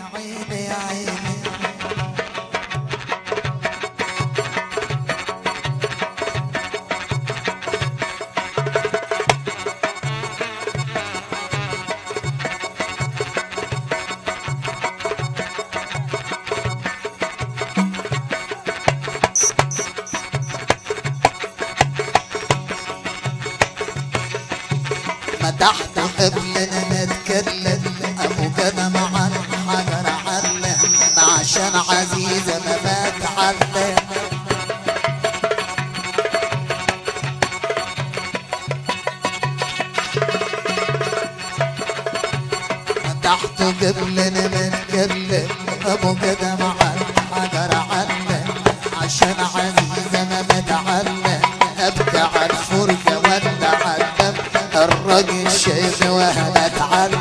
عيني يا عيني مدحت قبل ما نتكلم ابو قدم عن حجر علم عشان عزيزه ما بتعلم مدحت قبل ما نتكلم ابو قدم عن حجر علم عشان عزيزه ما بتعلم ابدع الفرجه ولا علم الرجل شيخ وانا اتعلم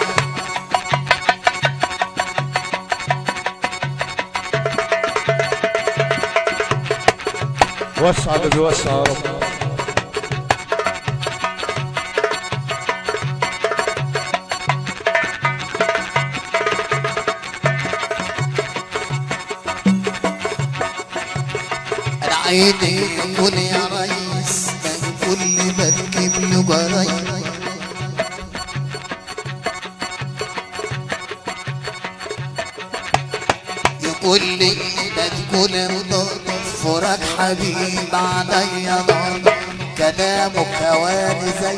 وسع اللي بيوسع يا رب انا عيني قول يا ريس من كل بركب له جرايد يقول لي لا تكون فرج حبيب عليا نار كلامه كواني زي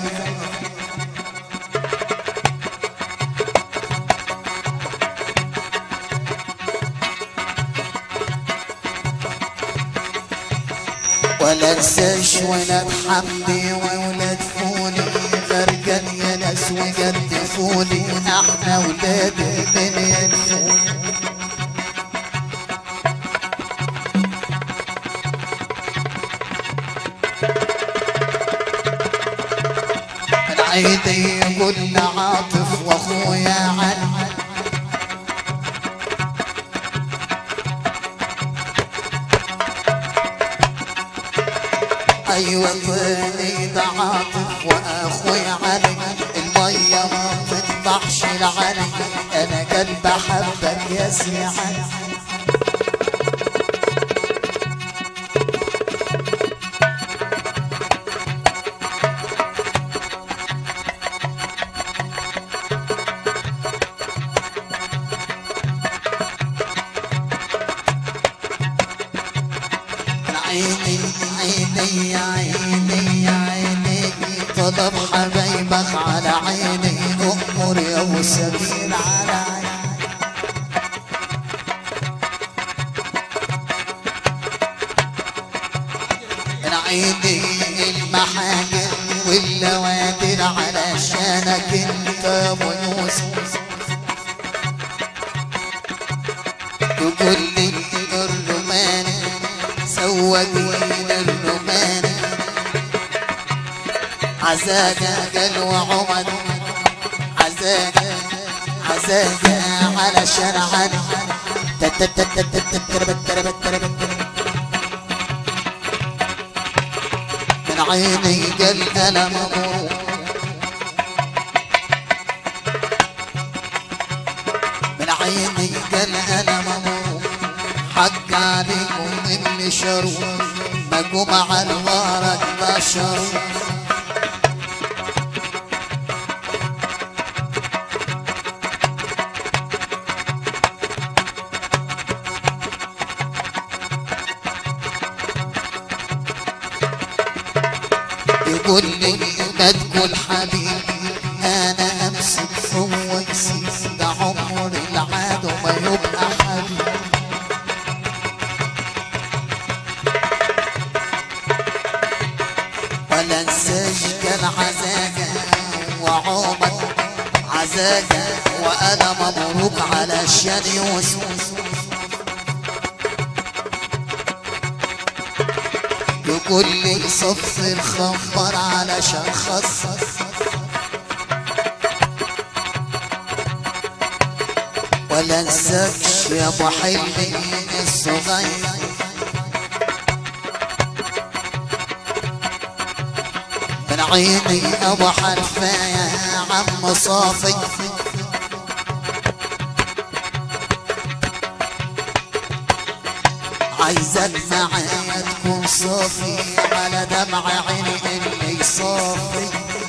ولا انساش ولاد حمدي وولاد فولي غرقان يا ناس وجدفوني احنا ولاد من ينفوني العيدي يقول عاطف واخويا علي ايوه طيني ده عاطف واخويا علي الميه ما تطلعش لعلي انا قلب حبك يا سي علي عيني عيني يا عيني يا عيني طلب حبايبك على عيني أمر يا أبو سبيل على عيني عيني المحاجر واللوادر علشانك انت يا ابو يوسف تقول لي الرومان سواقين الرومان عزاجة قال وعمد عزاجة عزاجة علشان علي من عيني قال انا مبروك من عيني قال انا مبروك حق عليكم اني شروق مقوم على الورق بشروق يقول لي ما تقول حبيبي انا امسك هو يسيب ده عمر العاد وما يبقى حبيبي ولا انساش كان عزاجة وعمر عزاجة وانا مبروك علشان يوسف يقول لي صف الخمر علشان خصص ولا انساكش يا ابو حلمي الصغير من عيني ابو حرفة يا عم صافي عايزك معايا تكون صافي على دمع عيني اني صافي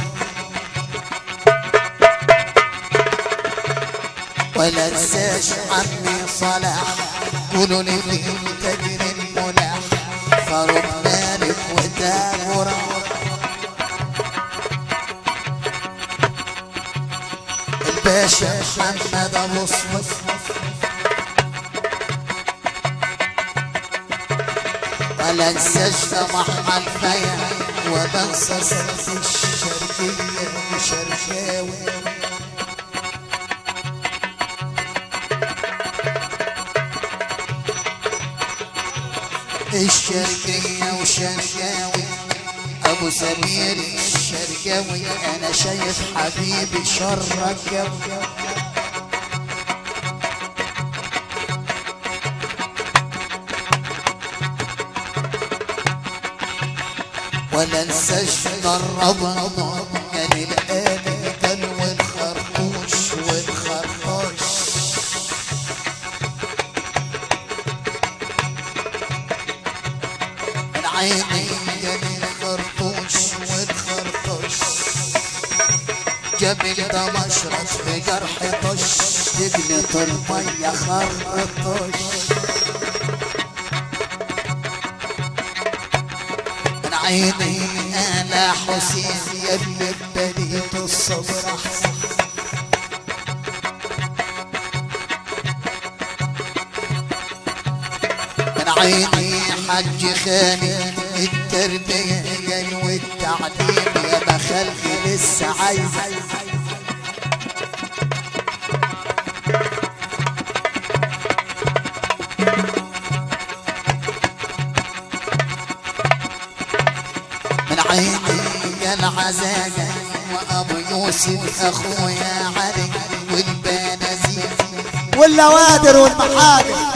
ولا انساش عمي صلاح قولوا لي فين تجري الملاح فاروق مالك وتامر الباشا محمد ابو صفر ولا انساش سمح الفيا وبنسى سنة الشرقية وشرشاوي الشرقية وشرقاوي ابو سمير الشرقاوي انا شايف حبيبي شرك يوي ولا انساش قربنا كان الآن كان والخرطوش والخرطوش من عيني كان الخرطوش والخرطوش جميل ده مشرط في جرح طش تجلط المية خرطوش من عيني انا حسين يا ابن بديت الصبر احسن من عيني حج خاني التربية جاي والتعليم يا بخلي لسه عايز من عيني يا العزاجة وابو يوسف اخويا علي والبنازير واللوادر والمحاجر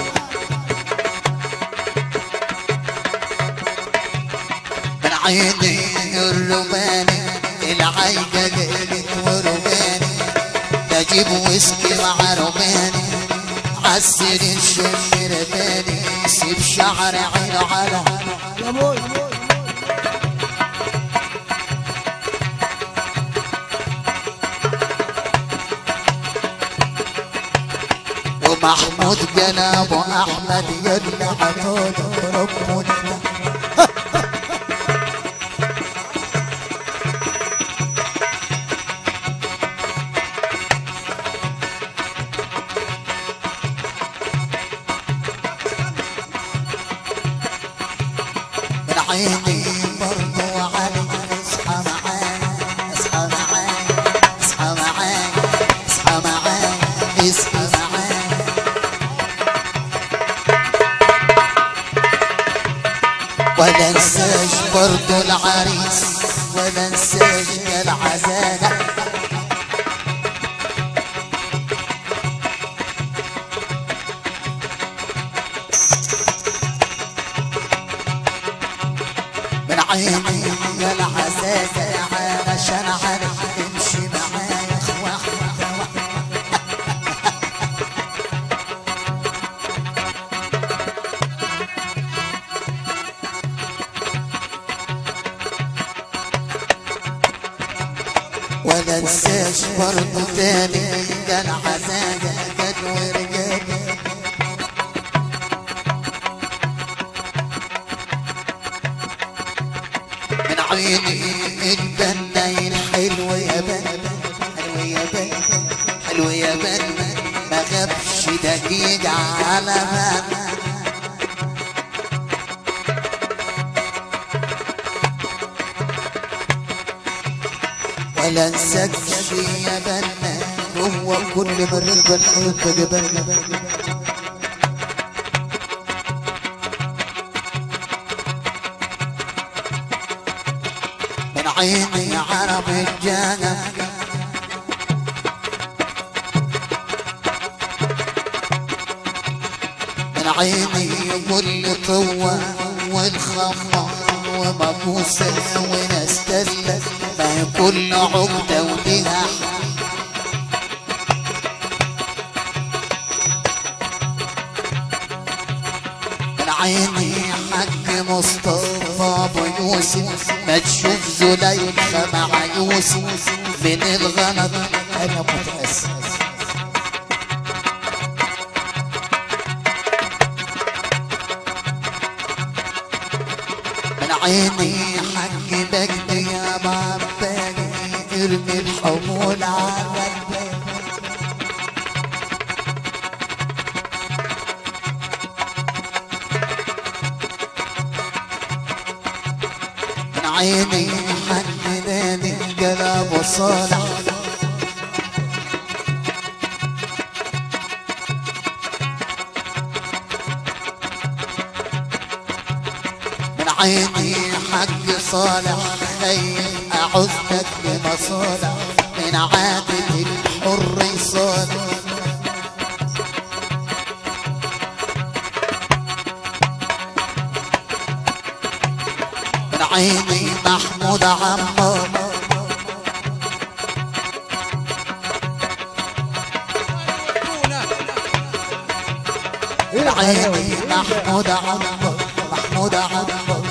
من عيني الروماني العايقة قلت وروماني بجيب ويسكي مع روماني عسل الشم رماني سيب شعر عين على يا ابوي ومحمود جناب احمد يلا عطول ربنا من عيني برضو علي اصحى معايا اصحى معايا اصحى معايا اصحى معايا اصحى معايا ولا انساش برضو العريس ولا انساش العزانة من عيني يا العزازة علشان عارف تمشي معايا واحدة واحدة ولا انساش برضو تاني كان عزاجة جد ورجال من عيني البناين حلو يا بن حلو يا بن حلو يا بن ما غابش دقيقة على بال ولا انساكش يا بنا هو كل مرة بنحب جبنا من عيني عرب الجنب من عيني كل طوة والخمار ومبوسة وناس تسلك ما هي كل عقدة وليها من عيني حق مصطفى ابو يوسف ما تشوف زليخة مع يوسف من الغلط انا متأسف من عيني حق بجد يا باباني ارمي الحمول على الباب من عيني حق نادي قلب صالح من عيني حق صالح خير أعوذك بمصالح من عادل الحر صالح من عيني محمود عمار من عيني محمود عمار محمود عمار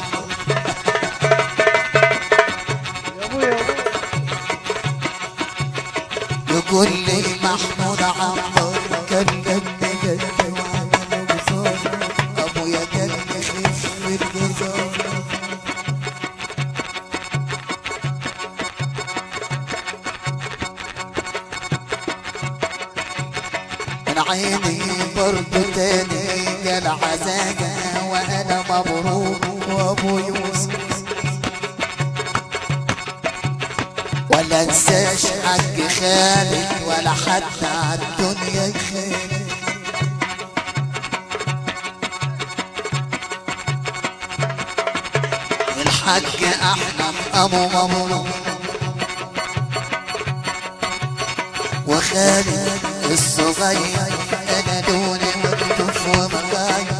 يقول لي محمود عمار كان جنبي جنبي وعمل وصال ابويا كان يخف الجزار من عيني برضو تاني قال عزاجة وانا مبروك وابو يوسف ولا انساش حق خالد ولا حتى عالدنيا يخالد الحاج احمد ابو مبروك وخالد الصغير انا دوني مكتوف ومغاير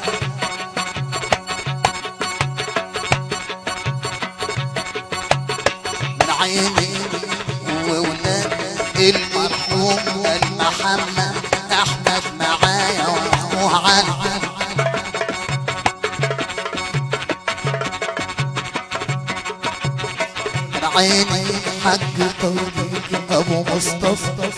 من عيني وولاد المرحوم المحمد احمد معايا واخوه علي من عيني حق طويل ابو مصطفى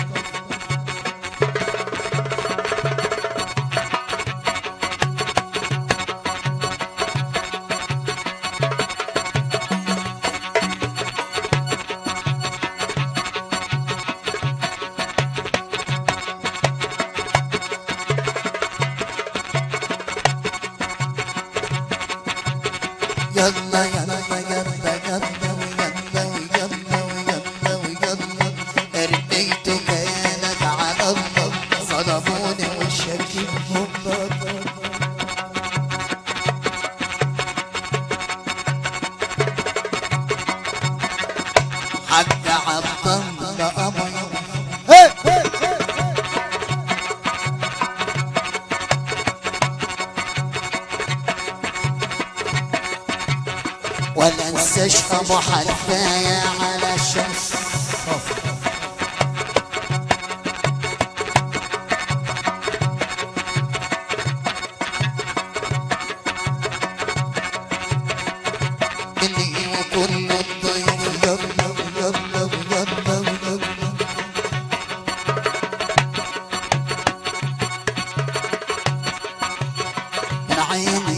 يلا يلا يلا يلا ويلا ويلا ويلا ويلا ارميت كيانك على الله ظلموني وشكيهم ضرب حتى عبد الله أمر ولا انساش ابو حلفاية على الشمس اللي وكل الضيف يلا يلا يلا يلا من عيني